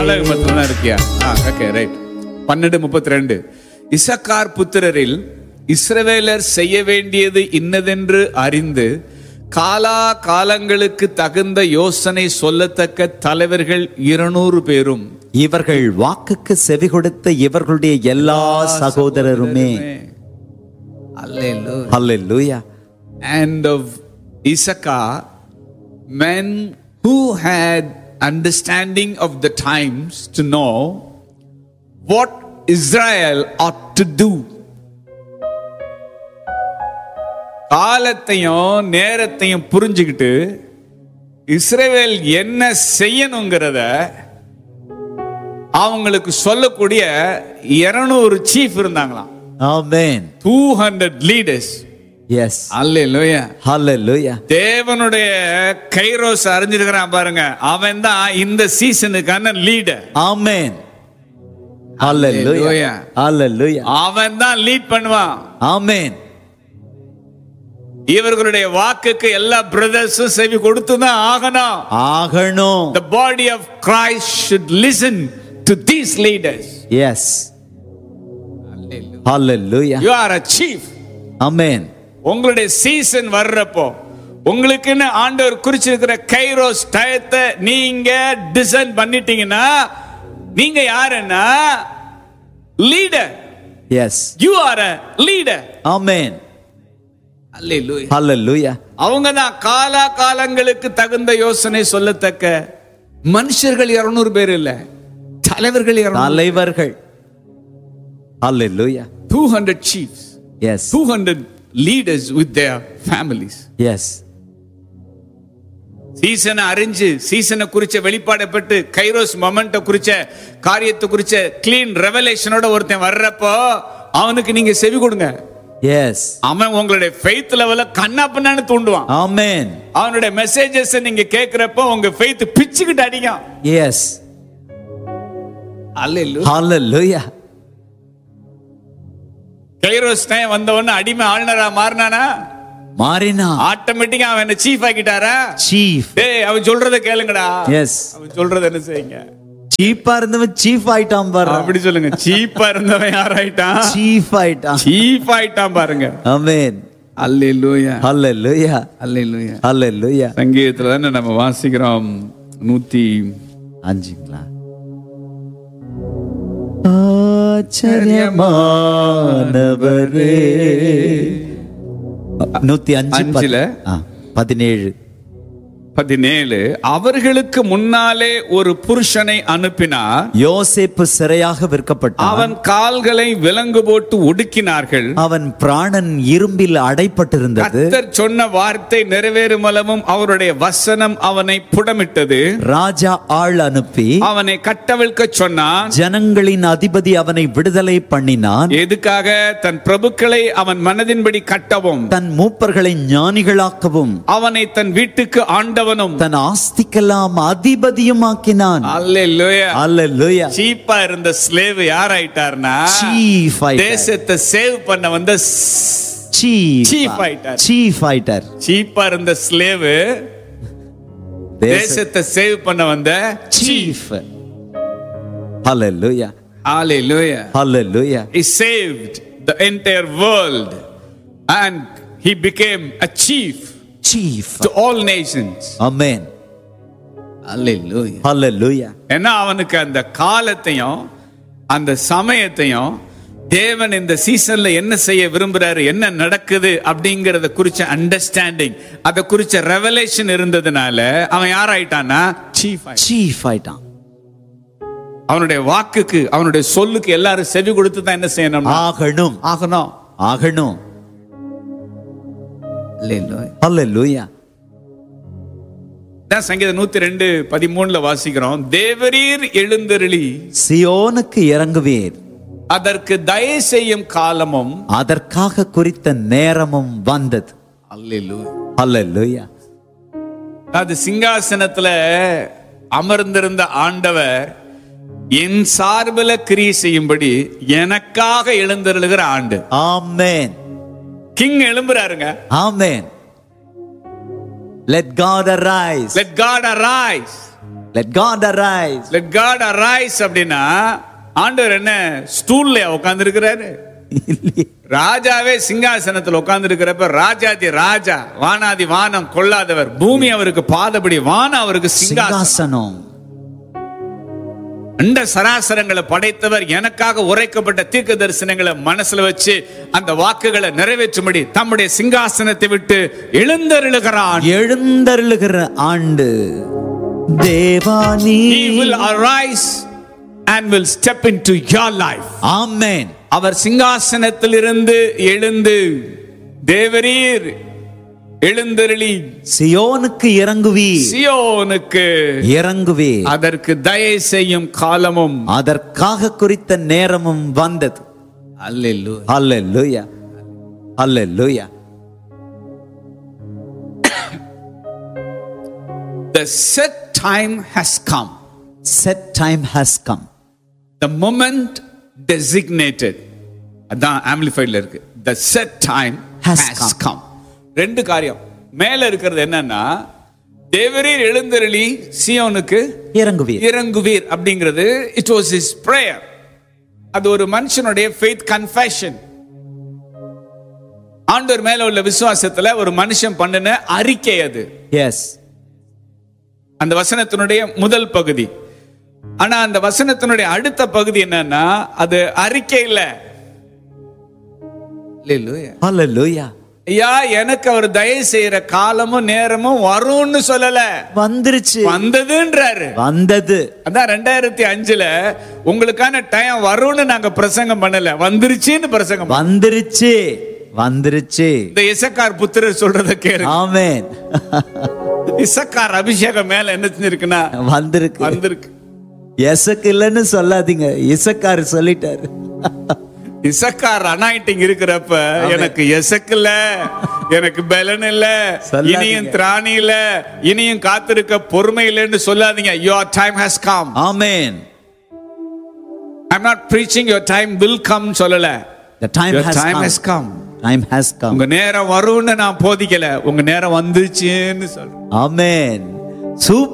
அழகு மட்டும் தான் இருக்கியா ஓகே ரைட் பன்னெண்டு முப்பத்தி ரெண்டு இசக்கார் புத்திரரில் இஸ்ரவேலர் செய்ய வேண்டியது இன்னதென்று அறிந்து காலா காலங்களுக்கு தகுந்த யோசனை சொல்லத்தக்க தலைவர்கள் இருநூறு பேரும் இவர்கள் வாக்குக்கு செவி கொடுத்த இவர்களுடைய எல்லா சகோதரருமே அல்லேலூயா ஹalleluya and of Issachar, men who had understanding of the times to know what Israel ought to do. காலத்தையும் நேரத்தையும் புரிஞ்சுக்கிட்டு இஸ்ரேவேல் என்ன செய்யணுங்கிறத அவங்களுக்கு சொல்லக்கூடிய 200 சீஃப் இருந்தாங்களாம் amen two hundred leaders yes hallelujah hallelujah தேவனுடைய கைரோஸ் அறிஞ்சிருக்கிறான் பாருங்க அவன் தான் இந்த சீசனுக்கான லீடர் ஆமென் ஹalleluya Hallelujah. ஹalleluya அவன் தான் லீட் பண்ணுவான் ஆமென் இவர்களுடைய வாக்குக்கு எல்லா பிரதர்ஸும் செவி கொடுத்து தான் ஆகணும் ஆகணும் the body of Christ should listen to these leaders yes hallelujah you are a chief amen உங்களுடைய சீசன் வர்றப்போ உங்களுக்குன்னு ஆண்டவர் குறிச்சிருக்கிற கைரோஸ் டயத்தை நீங்க டிசைன் பண்ணிட்டீங்கன்னா நீங்க யாருன்னா leader yes you are a leader amen hallelujah hallelujah அவங்க தான் காலா காலங்களுக்கு தகுந்த யோசனை சொல்லத்தக்க மனுஷர்கள் 200 பேர் இல்ல தலைவர்கள் 200 தலைவர்கள் hallelujah 200 chiefs yes 200 leaders with their families yes சீசனை அறிஞ்சு சீசனை குறிச்ச வெளிப்பாடை பெற்று கைரோஸ் மொமெண்ட குறிச்ச காரியத்தை குறிச்ச கிளீன் ரெவலேஷனோட ஒருத்தன் வர்றப்போ அவனுக்கு நீங்க செவி கொடுங்க எஸ் அவன் உங்களுடைய ஃபெய்த் லெவல கண்ணா பின்னான்னு தூண்டுவான் ஆமென் அவனுடைய மெசேஜஸ் நீங்க கேக்குறப்போ உங்க ஃபெய்த் பிச்சுக்கிட்டு அடிக்கும் எஸ் அல்ல ஹalleluya கைரோஸ் டைம் வந்தவொன்னு அடிமை ஆளுநரா மாறினானா மாறினா ஆட்டோமேட்டிக்கா அவன் என்ன சீஃப் ஆக்கிட்டாரா சீஃப் டேய் அவன் சொல்றத கேளுங்கடா எஸ் அவன் சொல்றத என்ன செய்யுங்க சீப்பா இருந்தவன் சீஃப் ஆயிட்டான் பாரு அப்படி சொல்லுங்க சீப்பா இருந்தவன் யாராயிட்டான் சீஃப் ஆயிட்டான் சீஃப் ஆயிட்டான் பாருங்க ஆமென் அல்லேலூயா ஹalleluya அல்லேலூயா ஹalleluya சங்கீதத்துல தானே நம்ம வாசிக்கிறோம் நூத்தி அஞ்சுங்களா ஆச்சரியமானவரே நூத்தி அஞ்சு அஞ்சுல? ஆ, பதினேழு பதினேழு அவர்களுக்கு முன்னாலே ஒரு புருஷனை அனுப்பினார் யோசேப்பு சிறையாக விற்கப்பட்டான் அவன் கால்களை விலங்கு போட்டு ஒடுக்கினார்கள் அவன் பிராணன் இரும்பில் அடைப்பட்டிருந்தது கர்த்தர் சொன்ன வார்த்தை நிறைவேறும் அளவும் அவருடைய வசனம் அவனை புடமிட்டது ராஜா ஆள் அனுப்பி அவனை கட்டவிழ்க்க சொன்னான் ஜனங்களின் அதிபதி அவனை விடுதலை பண்ணினான் எதுக்காக தன் பிரபுக்களை அவன் மனதின்படி கட்டவும் தன் மூப்பர்களை ஞானிகளாக்கவும் அவனை தன் வீட்டுக்கு ஆண்டவனும் தன் ஆஸ்திக்கெல்லாம் அதிபதியுமாக்கினான் அல்லேலூயா அல்லேலூயா சீப்பா இருந்த ஸ்லேவ் யார் ஆயிட்டார்னா சீஃப் ஆயிட்டார் தேசத்தை சேவ் பண்ண வந்த சீஃப் Chief ஆயிட்டார். சீஃப் ஆயிட்டார் சீப்பா இருந்த ஸ்லேவ் தேசத்தை சேவ் பண்ண வந்த chief hallelujah Hallelujah. Hallelujah He saved the entire world and he became a chief chief to all nations. Amen Hallelujah. ஹalleluya ஏன்னா அவனுக்கு அந்த காலத்தையும் அந்த சமயத்தையும் தேவன் இந்த சீசன்ல என்ன செய்ய விரும்புறாரு என்ன நடக்குது அப்படிங்கறத குறிச்ச அண்டர்ஸ்டாண்டிங் அத குறிச்ச ரெவலேஷன் இருந்ததுனால அவன் யாராயிட்டான்னா சீஃப் சீஃப் ஆயிட்டான் அவனுடைய வாக்குக்கு அவனுடைய சொல்லுக்கு எல்லாரும் செவி கொடுத்து தான் என்ன செய்யணும் ஆகணும் ஆகணும் ஆகணும் ஹalleluya தான் சங்கீதம் நூத்தி ரெண்டு பதிமூணுல வாசிக்கிறோம் தேவரீர் எழுந்தருளி சியோனுக்கு இறங்குவீர் அதற்கு தயை செய்யும் காலமும் அதற்காக குறித்த நேரமும் வந்தது ஹalleluya அது சிங்காசனத்துல அமர்ந்திருந்த ஆண்டவர் என் சார்பில் கிரியை செய்யும்படி எனக்காக எழுந்தருளுகிற ஆண்டு ஆமென் கிங் எழும்புறாருங்க amen let god arise let god arise let god arise let god arise அப்படின்னா ஆண்டவர் என்ன ஸ்டூல்ல உட்கார்ந்து இருக்கிறாரு ராஜாவே சிங்காசனத்தில் உட்கார்ந்து இருக்கிறப்ப ராஜாதி ராஜா வானாதி வானம் கொள்ளாதவர் பூமி அவருக்கு பாதபடி வானம் அவருக்கு சிங்காசனம் சிங்காசனம் அண்ட சராசரங்களை படைத்தவர் எனக்காக உரைக்கப்பட்ட தீர்க்க தரிசனங்களை மனசுல வச்சு அந்த வாக்குகளை நிறைவேற்றும்படி தம்முடைய சிங்காசனத்தை விட்டு எழுந்தருளுகிறான் எழுந்தருளுகிற ஆண்டு Devani He will arise and will step into your life. ஆமென் அவர் சிங்காசனத்திலிருந்து எழுந்து தேவரீர் எழுந்தருளி சியோனுக்கு இறங்குவீர் சியோனுக்கு இறங்குவீர் அதற்கு தயை செய்யும் காலமும் அதற்காக குறித்த நேரமும் வந்தது அல்லேலூயா அல்லேலூயா அல்லேலூயா The set time has come. set time has come The moment designated. அதான் ஆம்பிளிஃபைட்ல இருக்கு The set time Has has, come. come. ரெண்டு காரியம் மேல இருக்கிறது என்னன்னா தேவரீர் எழுந்தருளி சியோனுக்கு இறங்குவீர் இறங்குவீர் அப்படிங்கிறது இட் வாஸ் இஸ் பிரேயர் அது ஒரு மனுஷனுடைய ஃபெய்த் கன்ஃபெஷன் ஆண்டவர் மேல உள்ள விசுவாசத்துல ஒரு மனுஷன் பண்ணின அறிக்கை அது எஸ் அந்த வசனத்தினுடைய முதல் பகுதி ஆனா அந்த வசனத்தினுடைய அடுத்த பகுதி என்னன்னா அது அறிக்கை இல்ல அல்லேலூயா. அல்லேலூயா ஐயா எனக்கு அவர் தயவு செய்யற காலமும் நேரமும் வரும்னு சொல்லல வந்துருச்சு வந்ததுன்றாரு வந்தது அதான் ரெண்டாயிரத்தி அஞ்சுல உங்களுக்கான டைம் வரும்னு நாங்க பிரசங்கம் பண்ணல வந்துருச்சுன்னு பிரசங்கம் பண்ணோம். வந்துருச்சு வந்துருச்சு இந்த இசக்கார் புத்திரர் சொல்றத கேளு ஆமென் இசக்கார் அபிஷேகம் மேல என்ன செஞ்சிருக்குன்னா வந்திருக்கு வந்திருக்கு எசக்கு இல்லைன்னு சொல்லாதீங்க இசக்காரு சொல்லிட்டாரு இசக்கார் அனாயிட்டிங் இருக்கிறப்ப எனக்கு எசக்கு இல்ல எனக்கு பலன் இல்ல சொல்லாதீங்க. இனியும் திராணி இல்ல இனியும் காத்திருக்க பொறுமை இல்லைன்னு சொல்லாதீங்க your time has come amen i'm not preaching your time will come சொல்லல the time your has time come has come time has come உங்க நேரம் வரும்னு நான் போதிக்கல உங்க நேரம் வந்துச்சுன்னு சொல்றேன் ஆமென் சூப்பர்